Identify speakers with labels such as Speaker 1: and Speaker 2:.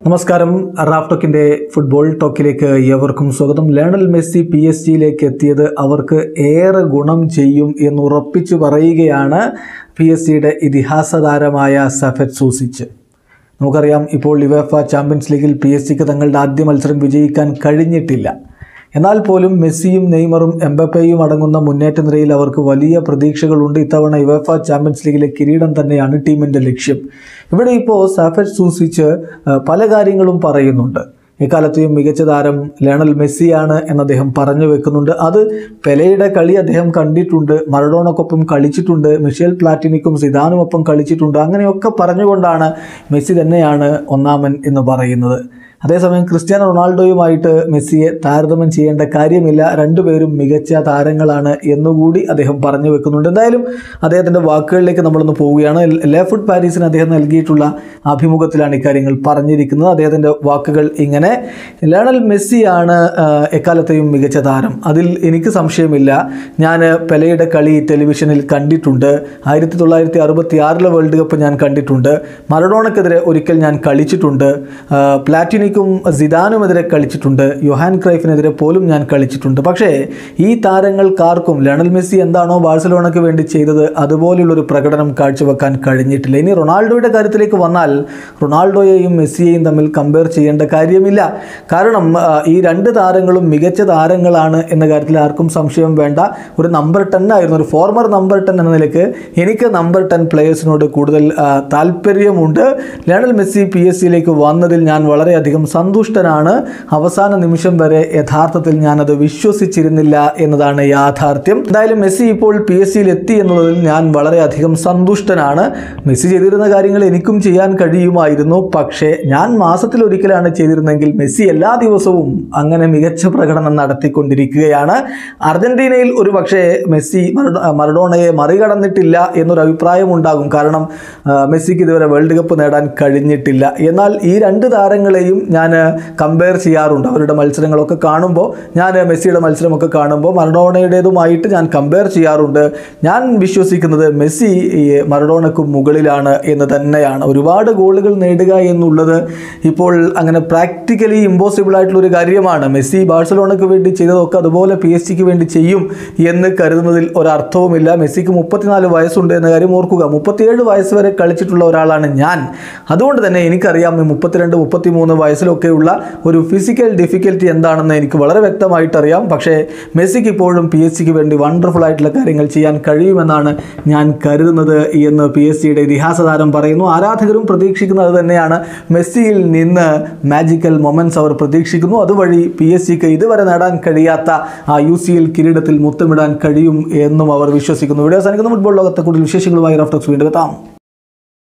Speaker 1: നമസ്കാരം Raf ടോക്കിന്റെ football ടോക്കിലേക്ക് ഏവർക്കും സ്വാഗതം ലയണൽ മെസ്സി പി എസ് ജിയിലേക്ക് എത്തിയത് അവർക്ക് ഏറെ ഗുണം ചെയ്യും എന്ന് ഉറപ്പിച്ചു പറയുകയാണ് പി എസ് ജിയുടെ ഇതിഹാസ താരമായ സഫറ്റ് സൂസിച്ച് നമുക്കറിയാം ഇപ്പോൾ യുവേഫ ചാമ്പ്യൻസ് ലീഗിൽ പി എസ് ജിക്ക് തങ്ങളുടെ ആദ്യ മത്സരം വിജയിക്കാൻ കഴിഞ്ഞിട്ടില്ല എന്നാൽ പോലും മെസ്സിയും നെയ്മറും എംബപ്പയും അടങ്ങുന്ന മുന്നേറ്റ നിരയിൽ അവർക്ക് വലിയ പ്രതീക്ഷകളുണ്ട് ഇത്തവണ യുവേഫ ചാമ്പ്യൻസ് ലീഗിലെ കിരീടം തന്നെയാണ് ടീമിൻ്റെ ലക്ഷ്യം ഇവിടെ ഇപ്പോൾ സാഫറ്റ് സൂസിച്ച് ആ, പല കാര്യങ്ങളും പറയുന്നുണ്ട് എക്കാലത്തെയും മികച്ച താരം ലയണൽ മെസ്സിയാണ് എന്ന് അദ്ദേഹം പറഞ്ഞു വെക്കുന്നുണ്ട് അത് പെലയുടെ കളി അദ്ദേഹം കണ്ടിട്ടുണ്ട് മറഡോണക്കൊപ്പം കളിച്ചിട്ടുണ്ട് മിഷേൽ പ്ലാറ്റിനിക്കും സിദാനുമൊപ്പം കളിച്ചിട്ടുണ്ട് അങ്ങനെയൊക്കെ പറഞ്ഞുകൊണ്ടാണ് മെസ്സി തന്നെയാണ് ഒന്നാമൻ എന്ന് പറയുന്നത് അതേസമയം ക്രിസ്ത്യാനോ റൊണാൾഡോയുമായിട്ട് മെസ്സിയെ താരതമ്യം ചെയ്യേണ്ട കാര്യമില്ല രണ്ടുപേരും മികച്ച താരങ്ങളാണ് എന്നുകൂടി അദ്ദേഹം പറഞ്ഞു വെക്കുന്നുണ്ട് എന്തായാലും അദ്ദേഹത്തിൻ്റെ വാക്കുകളിലേക്ക് നമ്മളൊന്ന് പോവുകയാണ് ലെ ഫുഡ് പാരീസിന് അദ്ദേഹം നൽകിയിട്ടുള്ള അഭിമുഖത്തിലാണ് ഇക്കാര്യങ്ങൾ പറഞ്ഞിരിക്കുന്നത് അദ്ദേഹത്തിൻ്റെ വാക്കുകൾ ഇങ്ങനെ ലയണൽ മെസ്സിയാണ് ആ, എക്കാലത്തെയും മികച്ച താരം അതിൽ എനിക്ക് സംശയമില്ല ഞാൻ പെലയുടെ കളി ടെലിവിഷനിൽ കണ്ടിട്ടുണ്ട് ആയിരത്തി തൊള്ളായിരത്തി അറുപത്തി ആറിലെ വേൾഡ് കപ്പ് ഞാൻ കണ്ടിട്ടുണ്ട് മറഡോണക്കെതിരെ ഒരിക്കൽ ഞാൻ കളിച്ചിട്ടുണ്ട് ആ, പ്ലാറ്റിനിക്കും സിദാനുമെതിരെ കളിച്ചിട്ടുണ്ട് യൊഹാൻ ക്രൈഫിനെതിരെ പോലും ഞാൻ കളിച്ചിട്ടുണ്ട് പക്ഷേ ഈ താരങ്ങൾക്കാർക്കും ലയണൽ മെസ്സി എന്താണോ ബാഴ്സലോണയ്ക്ക് വേണ്ടി ചെയ്തത് അതുപോലുള്ളൊരു പ്രകടനം കാഴ്ചവെക്കാൻ കഴിഞ്ഞിട്ടില്ല ഇനി റൊണാൾഡോയുടെ കാര്യത്തിലേക്ക് വന്നാൽ റൊണാൾഡോയെയും മെസ്സിയെയും തമ്മിൽ കമ്പയർ ചെയ്യേണ്ട കാര്യമില്ല കാരണം ആ, ഈ രണ്ട് താരങ്ങളും മികച്ച താരങ്ങളാണ് എന്ന കാര്യത്തിൽ ആർക്കും സംശയം വേണ്ട ഒരു നമ്പർ ടെൻ ആയിരുന്നു ഒരു ഫോർമർ നമ്പർ ടെൻ എന്ന നിലയ്ക്ക് എനിക്ക് നമ്പർ ടെൻ പ്ലേയേഴ്സിനോട് കൂടുതൽ ആ, താല്പര്യമുണ്ട് ലയണൽ മെസ്സി പി എസ് സിയിലേക്ക് വന്നതിൽ ഞാൻ വളരെയധികം സന്തുഷ്ടനാണ് അവസാന നിമിഷം വരെ യഥാർത്ഥത്തിൽ ഞാനത് വിശ്വസിച്ചിരുന്നില്ല എന്നതാണ് യാഥാർത്ഥ്യം എന്തായാലും മെസ്സി ഇപ്പോൾ പി എസ് സിയിൽ എത്തി എന്നുള്ളതിൽ ഞാൻ വളരെയധികം സന്തുഷ്ടനാണ് മെസ്സി ചെയ്തിരുന്ന കാര്യങ്ങൾ എനിക്കും ചെയ്യാൻ കഴിയുമായിരുന്നു പക്ഷേ ഞാൻ മാസത്തിൽ ഒരിക്കലാണ് ചെയ്തിരുന്നെങ്കിൽ മെസ്സി എല്ലാ ദിവസവും അങ്ങനെ മികച്ച പ്രകടനം നടത്തിക്കൊണ്ടിരിക്കുകയാണ് അർജന്റീനയിൽ ഒരു പക്ഷേ മെസ്സി മറഡോ- മറഡോണയെ മറികടന്നിട്ടില്ല എന്നൊരു അഭിപ്രായം ഉണ്ടാകും കാരണം ആ, മെസ്സിക്ക് ഇതുവരെ വേൾഡ് കപ്പ് നേടാൻ കഴിഞ്ഞിട്ടില്ല എന്നാൽ ഈ രണ്ട് താരങ്ങളെയും ഞാൻ കമ്പയർ ചെയ്യാറുണ്ട് അവരുടെ മത്സരങ്ങളൊക്കെ കാണുമ്പോൾ ഞാൻ മെസ്സിയുടെ മത്സരമൊക്കെ കാണുമ്പോൾ മറഡോണയുടേതുമായിട്ട് ഞാൻ കമ്പയർ ചെയ്യാറുണ്ട് ഞാൻ വിശ്വസിക്കുന്നത് മെസ്സി ഈ മറഡോണയ്ക്ക് മുകളിലാണ് എന്ന് തന്നെയാണ് ഒരുപാട് ഗോളുകൾ നേടുക എന്നുള്ളത് ഇപ്പോൾ അങ്ങനെ പ്രാക്ടിക്കലി ഇമ്പോസിബിൾ ആയിട്ടുള്ള ഒരു കാര്യമാണ് മെസ്സി ബാഴ്സലോണയ്ക്ക് വേണ്ടി ചെയ്തതൊക്കെ അതുപോലെ പി എസ് സിക്ക് വേണ്ടി ചെയ്യും എന്ന് കരുതുന്നതിൽ ഒരർത്ഥവുമില്ല മെസ്സിക്ക് മുപ്പത്തിനാല് വയസ്സുണ്ട് എന്ന കാര്യം ഓർക്കുക മുപ്പത്തിയേഴ് വയസ്സ് വരെ കളിച്ചിട്ടുള്ള ഒരാളാണ് ഞാൻ അതുകൊണ്ട് തന്നെ എനിക്കറിയാം ഈ മുപ്പത്തിരണ്ട് മുപ്പത്തിമൂന്ന് വയസ്സിലൊക്കെയുള്ള ഒരു ഫിസിക്കൽ ഡിഫിക്കൽറ്റി എന്താണെന്ന് എനിക്ക് വളരെ വ്യക്തമായിട്ട് അറിയാം പക്ഷേ മെസ്സിക്ക് ഇപ്പോഴും പി എസ് സിക്ക് വേണ്ടി വണ്ടർഫുൾ ആയിട്ടുള്ള കാര്യങ്ങൾ ചെയ്യാൻ കഴിയുമെന്നാണ് ഞാൻ കരുതുന്നത് എന്ന് പി എസ് സിയുടെ ഇതിഹാസ താരം പറയുന്നു ആരാധകരും പ്രതീക്ഷിക്കുന്നത് അത് തന്നെയാണ് മെസ്സിയിൽ നിന്ന് മാജിക്കൽ മൊമെന്റ്സ് അവർ പ്രതീക്ഷിക്കുന്നു അതുവഴി പി എസ് സിക്ക് ഇതുവരെ നേടാൻ കഴിയാത്ത ആ യു സി എൽ കിരീടത്തിൽ മുത്തമിടാൻ കഴിയും എന്നും അവർ വിശ്വസിക്കുന്നു ഇവിടെ അവസാനിക്കുന്ന ഫുട്ബോൾ ലോകത്തെ കൂടുതൽ വിശേഷങ്ങളുമായി റഫ്റ്റോക്സ് വീണ്ടും എത്താം